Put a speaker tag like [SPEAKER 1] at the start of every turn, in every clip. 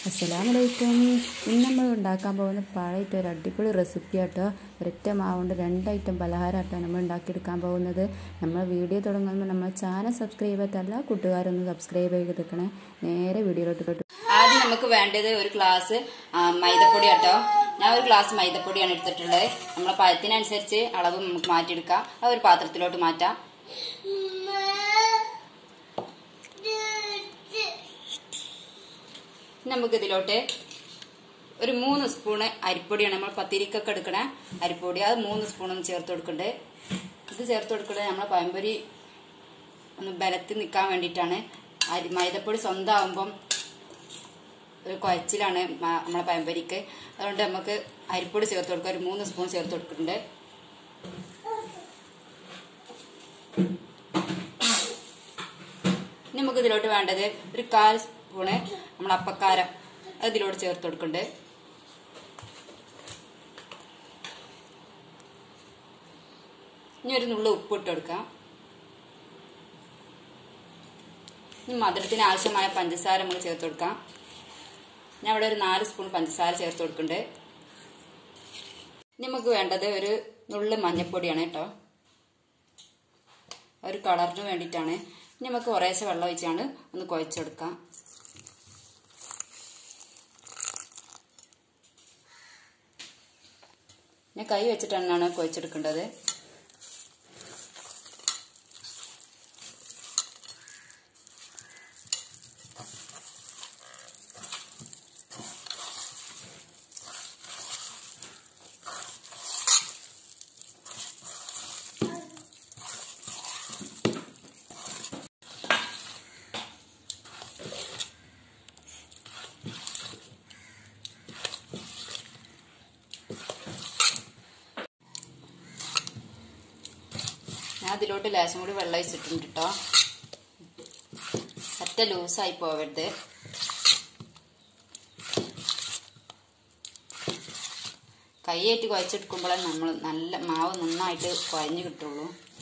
[SPEAKER 1] അസ്സലാമലൈക്കും ഇന്ന് നമ്മൾ ഉണ്ടാക്കാൻ പോകുന്ന പഴയിട്ട് ഒരു അടിപൊളി റെസിപ്പി ആട്ടോ ഒരൊറ്റ മാവുകൊണ്ട് രണ്ട് ഐറ്റം പലഹാരമാട്ടോ നമ്മൾ ഉണ്ടാക്കിയെടുക്കാൻ പോകുന്നത് നമ്മൾ വീഡിയോ തുടങ്ങുമ്പോൾ നമ്മൾ ചാനൽ സബ്സ്ക്രൈബ് ചെയ്യാത്ത എല്ലാ കൂട്ടുകാരൊന്ന് സബ്സ്ക്രൈബ് ചെയ്ത് എടുക്കണേ നേരെ വീഡിയോയിലോട്ട് കേട്ടു
[SPEAKER 2] ആദ്യം നമുക്ക് വേണ്ടത് ഒരു ഗ്ലാസ് ആ, മൈദപ്പൊടി കേട്ടോ ഞാൻ ഒരു ഗ്ലാസ് മൈദപ്പൊടിയാണ് എടുത്തിട്ടുള്ളത് നമ്മളെ പഴത്തിനനുസരിച്ച് അളവ് നമുക്ക് മാറ്റിയെടുക്കാം അത് ഒരു പാത്രത്തിലോട്ട് മാറ്റാം ഇനി നമുക്ക് ഇതിലോട്ട് ഒരു മൂന്ന് സ്പൂണ് അരിപ്പൊടിയാണ് നമ്മൾ പത്തിരിക്കൊക്കെ എടുക്കണ അരിപ്പൊടി അത് മൂന്ന് സ്പൂണൊന്ന് ചേർത്ത് കൊടുക്കണ്ടേ ഇത് ചേർത്ത് കൊടുക്കുന്നത് നമ്മളെ പഴംപൊരി ഒന്ന് ബലത്തിൽ നിൽക്കാൻ വേണ്ടിയിട്ടാണ് അരി മൈദപ്പൊടി സ്വന്തമാകുമ്പം ഒരു കുഴച്ചിലാണ് മ- നമ്മളെ പഴംപൊരിക്ക് അതുകൊണ്ട് നമുക്ക് അരിപ്പൊടി ചേർത്ത് കൊടുക്കുക ഒരു മൂന്ന് സ്പൂൺ ചേർത്ത് കൊടുക്കുന്നുണ്ട് ഇനി നമുക്ക് ഇതിലോട്ട് വേണ്ടത് ഒരു കാൽ സ്പൂണ് നമ്മൾ അപ്പക്കാരം അത് ഇതിലോട്ട് ചേർത്ത് കൊടുക്കുന്നുണ്ട് ഇനി ഒരു നുള്ളു ഉപ്പ് ഇട്ട് കൊടുക്കാം ഇനി മധുരത്തിന് ആവശ്യമായ പഞ്ചസാര നമുക്ക് ചേർത്ത് കൊടുക്കാം ഞാൻ ഇവിടെ ഒരു നാല് സ്പൂൺ പഞ്ചസാര ചേർത്ത് കൊടുക്കുന്നുണ്ട് ഇനി നമുക്ക് വേണ്ടത് ഒരു നുള്ളു മഞ്ഞപ്പൊടിയാണ് കേട്ടോ ഒരു കളറിന് വേണ്ടിയിട്ടാണ് ഇനി നമുക്ക് കുറേശ്ശെ വെള്ളം ഒഴിച്ചാണ് ഒന്ന് കുഴച്ചെടുക്കാം ഞാൻ കൈ വെച്ചിട്ടാണ് കുഴച്ചെടുക്കേണ്ടത് ഞാൻ അതിലോട്ട് ലേശം കൂടി വെള്ളം ഒഴിച്ചിട്ടുണ്ട് കേട്ടോ ഒറ്റ ലൂസായി പോവരുത് കൈയേറ്റ് കുഴച്ചെടുക്കുമ്പോഴേ നമ്മൾ നല്ല മാവ് നന്നായിട്ട് കുഴഞ്ഞു കിട്ടുള്ളൂ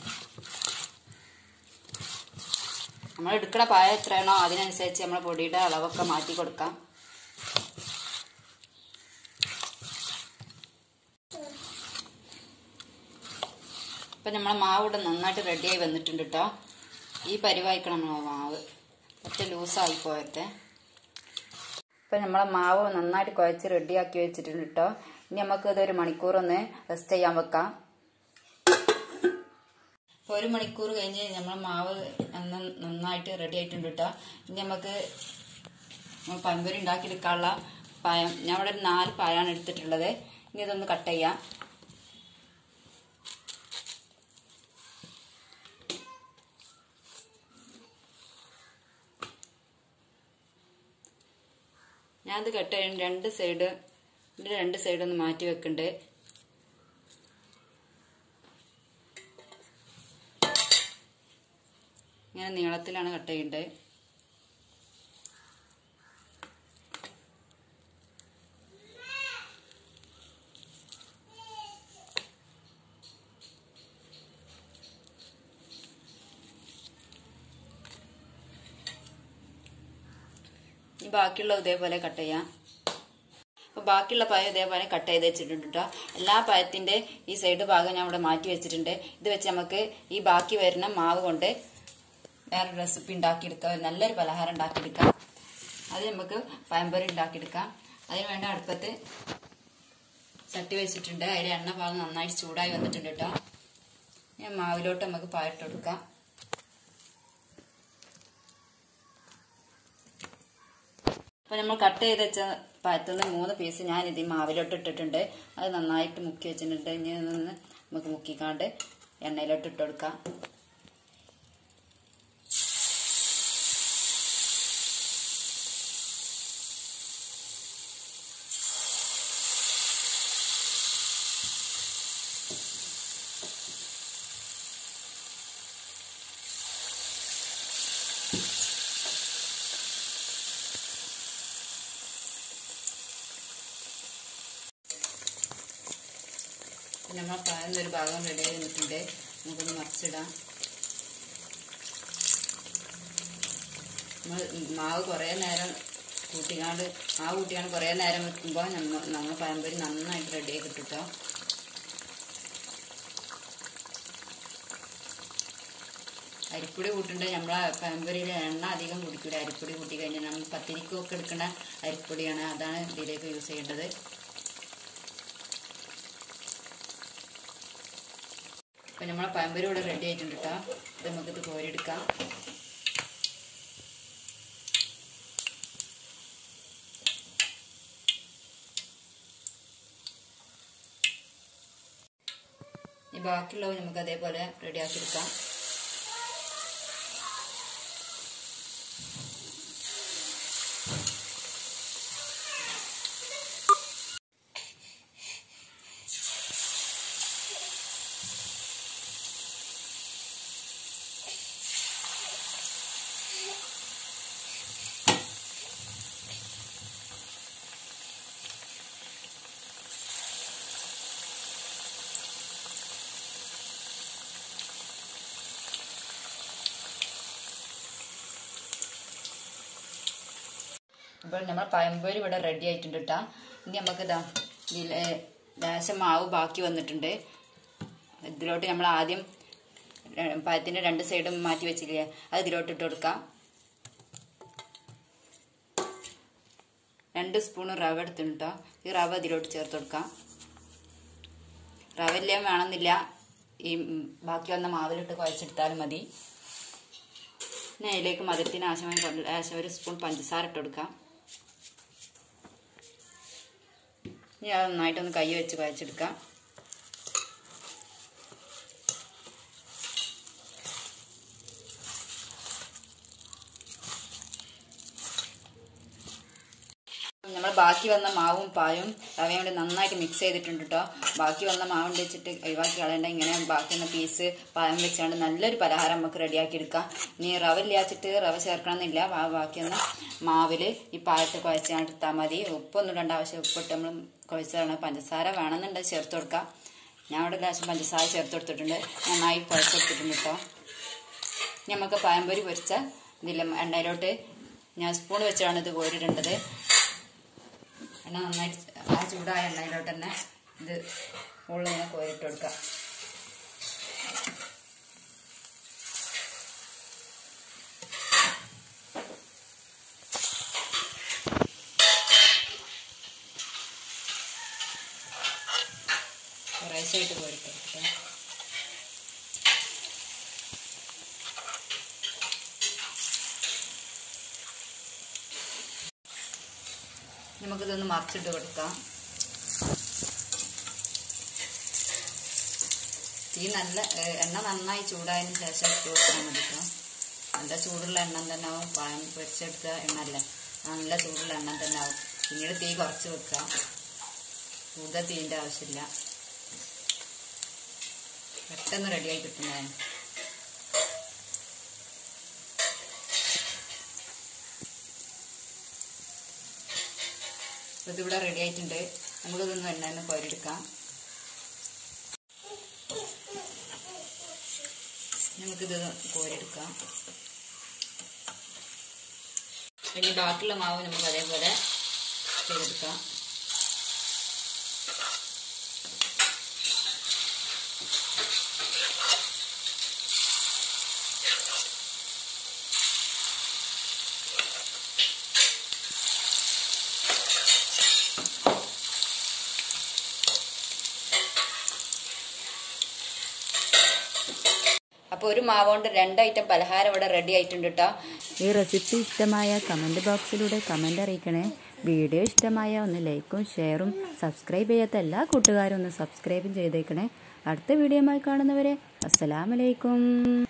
[SPEAKER 2] നമ്മൾ എടുക്കണ പായ എത്രയാണോ അതിനനുസരിച്ച് നമ്മൾ പൊടിയുടെ അളവൊക്കെ മാറ്റി കൊടുക്കാം ഇപ്പം നമ്മളെ മാവ് ഇവിടെ നന്നായിട്ട് റെഡിയായി വന്നിട്ടുണ്ട് കേട്ടോ ഈ പരിവായിക്കണം നമ്മളെ മാവ് ഒറ്റ ലൂസായി പോയത്തെ ഇപ്പം നമ്മളെ മാവ് നന്നായിട്ട് കുഴച്ച് റെഡിയാക്കി വെച്ചിട്ടുണ്ട് കേട്ടോ ഇനി നമുക്ക് ഇതൊരു മണിക്കൂറൊന്ന് റെസ്റ്റ് ചെയ്യാൻ വെക്കാം ഇപ്പൊ ഒരു മണിക്കൂർ കഴിഞ്ഞ് നമ്മളെ മാവ് നന്ന- നന്നായിട്ട് റെഡി ആയിട്ടുണ്ട് കേട്ടോ ഇനി നമുക്ക് നമ്മൾ പമ്പരി ഉണ്ടാക്കിയെടുക്കാനുള്ള പഴം ഞാൻ ഇവിടെ ഒരു നാല് പഴമാണ് എടുത്തിട്ടുള്ളത് ഇനി ഇതൊന്ന് കട്ട് ചെയ്യാം ഞാനത് കട്ട് ചെയ്യാൻ രണ്ട് സൈഡ് ഇതിന്റെ രണ്ട് സൈഡ് ഒന്ന് മാറ്റി വെക്കണ്ട് ഇങ്ങനെ നീളത്തിലാണ് കട്ട് ചെയ്യേണ്ടത് ഇനി ബാക്കിയുള്ള ഇതേപോലെ കട്ട് ചെയ്യാം അപ്പോൾ ബാക്കിയുള്ള പഴം ഇതേപോലെ കട്ട് ചെയ്ത് വെച്ചിട്ടുണ്ട് കേട്ടോ എല്ലാ പഴത്തിന്റെ ഈ സൈഡ് ഭാഗം ഞാൻ ഇവിടെ മാറ്റി വെച്ചിട്ടുണ്ട് ഇത് വെച്ച് നമുക്ക് ഈ ബാക്കി വരുന്ന മാവ് കൊണ്ട് വേറെ റെസിപ്പി ഉണ്ടാക്കിയെടുക്കാം ഒരു നല്ലൊരു പലഹാരം ഉണ്ടാക്കിയെടുക്കാം അത് നമുക്ക് പഴംപൊരി ഉണ്ടാക്കിയെടുക്കാം അതിന് വേണ്ട അടുപ്പത്ത് ചട്ടി വെച്ചിട്ടുണ്ട് അതിൽ എണ്ണ ഭാഗം നന്നായിട്ട് ചൂടായി വന്നിട്ടുണ്ട് കേട്ടോ ഞാൻ മാവിലോട്ട് നമുക്ക് പായിട്ട് കൊടുക്കാം അപ്പൊ നമ്മൾ കട്ട് ചെയ്ത് വെച്ച പഴത്തുനിന്ന് മൂന്ന് പീസ് ഞാൻ ഇത് ഈ മാവിലോട്ട് ഇട്ടിട്ടുണ്ട് അത് നന്നായിട്ട് മുക്കി വെച്ചിട്ടുണ്ട് ഇനി നിന്ന് നമുക്ക് മുക്കിക്കാണ്ട് എണ്ണയിലോട്ട് ഇട്ട് കൊടുക്കാം പിന്നെ നമ്മൾ പഴം ഒരു ഭാഗം റെഡി ആയി വന്നിട്ടുണ്ട് നമുക്കൊന്ന് മറിച്ചിടാം നമ്മൾ മാവ് കുറേ നേരം കൂട്ടിക്കാണ്ട് ആ കൂട്ടിക്കാണ്ട് കുറേ നേരം വെക്കുമ്പോൾ നമ്മൾ നമ്മൾ പഴംപൊരി നന്നായിട്ട് റെഡിയായി കിട്ടും കേട്ടോ അരിപ്പൊടി കൂട്ടുന്നുണ്ട് നമ്മളെ പഴംപൊരിയിൽ എണ്ണ അധികം കുടിക്കില്ല അരിപ്പൊടി കൂട്ടി കഴിഞ്ഞാൽ നമ്മൾ പത്തിരിക്കൊക്കെ എടുക്കുന്ന അരിപ്പൊടിയാണ് അതാണ് ഇതിലേക്ക് യൂസ് ചെയ്യേണ്ടത് അപ്പം നമ്മളെ പഴംപൊരി ഇവിടെ റെഡി ആയിട്ടുണ്ട് കേട്ടോ ഇത് നമുക്കിത് കോരിയെടുക്കാം ഈ ബാക്കിയുള്ളവ നമുക്ക് അതേപോലെ റെഡിയാക്കി എടുക്കാം അപ്പോൾ നമ്മൾ പഴംപൊരി ഇവിടെ റെഡി ആയിട്ടുണ്ട് കേട്ടോ ഇനി നമുക്ക് ഇതാ ഇതിൽ ലേശം മാവ് ബാക്കി വന്നിട്ടുണ്ട് ഇതിലോട്ട് നമ്മൾ ആദ്യം ര- പഴത്തിൻ്റെ രണ്ട് സൈഡും മാറ്റി വെച്ചില്ലേ അത് ഇതിലോട്ട് ഇട്ട് കൊടുക്കാം രണ്ട് സ്പൂൺ റവ എടുത്തിട്ടുണ്ട് കേട്ടോ ഈ റവ ഇതിലോട്ട് ചേർത്ത് കൊടുക്കാം റവ ഇല്ലേ വേണമെന്നില്ല ഈ ഉം, ബാക്കി വന്ന മാവിലിട്ട് കുഴച്ചെടുത്താലും മതി പിന്നെ അതിലേക്ക് മധുരത്തിന് ആവശ്യമായി കുറ- ലേശം ഒരു സ്പൂൺ പഞ്ചസാര ഇട്ട് കൊടുക്കാം ഇനി അത് നന്നായിട്ടൊന്ന് കൈ വെച്ച് കുഴച്ചെടുക്കാം നമ്മൾ ബാക്കി വന്ന മാവും പായും റവയും കൂടി നന്നായിട്ട് മിക്സ് ചെയ്തിട്ടുണ്ട് കേട്ടോ ബാക്കി വന്ന മാവും വെച്ചിട്ട് ഒഴിവാക്കി കളയണ്ട ഇങ്ങനെ ബാക്കി വന്ന പീസ് പായം വെച്ചാണ്ട് നല്ലൊരു പലഹാരം നമുക്ക് റെഡിയാക്കി എടുക്കാം ഇനി റവ ഇല്ലാച്ചിട്ട് റവ ചേർക്കണമെന്നില്ല ബാ- ബാക്കി വന്ന മാവില് ഈ പായത്തെ കുഴച്ചാണ്ട് ഇട്ടാൽ മതി ഉപ്പൊന്നും ഇടേണ്ട ആവശ്യം ഉപ്പിട്ട് നമ്മൾ കുഴച്ചതാണ് പഞ്ചസാര വേണമെന്നുണ്ടെങ്കിൽ ചേർത്ത് കൊടുക്കാം ഞാൻ ഇവിടെ ലേശം പഞ്ചസാര ചേർത്ത് കൊടുത്തിട്ടുണ്ട് നന്നായി കുഴച്ചെടുത്തിട്ടുണ്ട് കേട്ടോ ഇനി നമുക്ക് പഴംപൊരി പൊരിച്ച ഇതില്ല എണ്ണയിലോട്ട് ഞാൻ സ്പൂൺ വെച്ചാണ് ഇത് കോരിടേണ്ടത് എണ്ണ നന്നായിട്ട് ആ ചൂടായ എണ്ണയിലോട്ട് തന്നെ ഇത് ഉള്ളിൽ ഇങ്ങനെ കോരിട്ട് കൊടുക്കാം കുറേശ്ശായിട്ട് കോരിട്ട് കൊടുക്കട്ടെ നമുക്കിതൊന്ന് മറിച്ചിട്ട് കൊടുക്കാം ഈ നല്ല ഏഹ്, എണ്ണ നന്നായി ചൂടായതിന് ശേഷം ഇട്ട് കൊടുക്കാൻ മതി കേട്ടോ നല്ല ചൂടുള്ള എണ്ണ തന്നെ ആവും പഴം പൊരിച്ചെടുത്ത എണ്ണ അല്ലേ നല്ല ചൂടുള്ള എണ്ണ തന്നെ ആവും പിന്നീട് തീ കുറച്ച് വെക്കാം കൂടുതൽ തീൻ്റെ ആവശ്യമില്ല പെട്ടെന്ന് റെഡിയായി കിട്ടുന്നതാണ് അപ്പോൾ ഇതിവിടെ റെഡി ആയിട്ടുണ്ട് നമുക്കിതൊന്ന് എണ്ണ കോരിയെടുക്കാം നമുക്കിത് കോരിയെടുക്കാം ഇനി ബാക്കിയുള്ള മാവ് നമുക്ക് അതേപോലെ ചെയ്തെടുക്കാം അപ്പോൾ ഒരു മാവ് കൊണ്ട് രണ്ട് ഐറ്റം പലഹാരം ഇവിടെ റെഡി ആയിട്ടുണ്ട് കേട്ടോ
[SPEAKER 1] ഈ റെസിപ്പി ഇഷ്ടമായ കമൻറ്റ് ബോക്സിലൂടെ കമൻ്റ് അറിയിക്കണേ വീഡിയോ ഇഷ്ടമായ ഒന്ന് ലൈക്കും ഷെയറും സബ്സ്ക്രൈബ് ചെയ്യാത്ത എല്ലാ കൂട്ടുകാരും ഒന്ന് സബ്സ്ക്രൈബും ചെയ്തേക്കണേ അടുത്ത വീഡിയോയുമായി കാണുന്നവരെ അസ്സലാമലൈക്കും